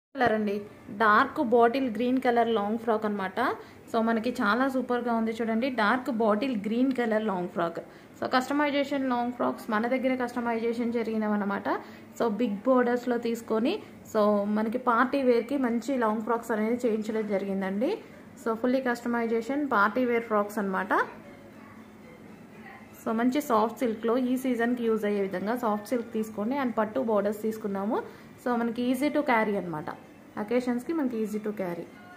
colour అండి dark bottle green colour long frock అనమాట so మనకి చాలా సూపర్గా ఉంది చూడండి dark bottle green colour long frock so customisation long frocks మన దగ్గర కస్టమైజేషన్ జరిగినవన్నమాట సో బిగ్ బోర్డర్స్లో తీసుకొని సో మనకి పార్టీ వేర్కి మంచి లాంగ్ ఫ్రాక్స్ అనేది చేయించడం జరిగిందండి so fully customisation party wear frocks అనమాట సో మంచి సాఫ్ట్ సిల్క్లో ఈ సీజన్కి యూజ్ అయ్యే విధంగా సాఫ్ట్ సిల్క్ తీసుకోండి అండ్ పట్టు బోర్డర్స్ తీసుకున్నాము సో మనకి ఈజీ టు క్యారీ అనమాట అకేషన్స్కి మనకి ఈజీ టు క్యారీ